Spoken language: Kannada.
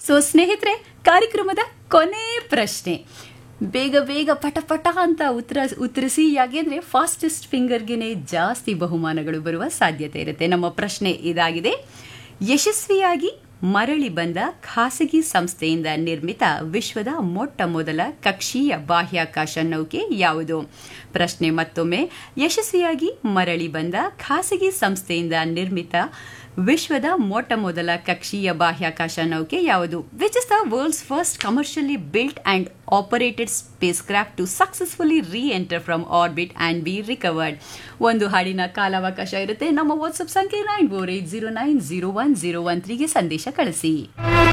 ಸೊ ಸ್ನೇಹಿತರೆ ಕಾರ್ಯಕ್ರಮದ ಕೊನೆ ಪ್ರಶ್ನೆ ಬೇಗ ಬೇಗ ಪಟ ಪಟ ಅಂತ ಉತ್ತರ ಉತ್ತರಿಸಿ ಯಾಕೆಂದ್ರೆ ಫಾಸ್ಟೆಸ್ಟ್ ಫಿಂಗರ್ಗೆನೆ ಜಾಸ್ತಿ ಬಹುಮಾನಗಳು ಬರುವ ಸಾಧ್ಯತೆ ಇರುತ್ತೆ ನಮ್ಮ ಪ್ರಶ್ನೆ ಇದಾಗಿದೆ ಯಶಸ್ವಿಯಾಗಿ ಮರಳಿ ಬಂದ ಖಾಸಗಿ ಸಂಸ್ಥೆಯಿಂದ ನಿರ್ಮಿತ ವಿಶ್ವದ ಮೊಟ್ಟ ಮೊದಲ ಕಕ್ಷೀಯ ಬಾಹ್ಯಾಕಾಶ ನೌಕೆ ಯಾವುದು ಪ್ರಶ್ನೆ ಮತ್ತೊಮ್ಮೆ ಯಶಸ್ವಿಯಾಗಿ ಮರಳಿ ಬಂದ ಖಾಸಗಿ ಸಂಸ್ಥೆಯಿಂದ ನಿರ್ಮಿತ ವಿಶ್ವದ ಮೊಟ್ಟ ಮೊದಲ ಕಕ್ಷೀಯ ಬಾಹ್ಯಾಕಾಶ ನೌಕೆ ಯಾವುದು which is the world's first commercially built and operated space craft to successfully re enter from orbit and be recovered ಒಂದು ಹಾಡಿನ ಕಾಲಾವಕಾಶ ಇರುತ್ತೆ ನಮ್ಮ ವಾಟ್ಸ್ಆಪ್ ಸಂಖ್ಯೆ nine four eight zero nine zero one zero one ತ್ರೀಗೆ ಸಂದೇಶ ಕಳಿಸಿ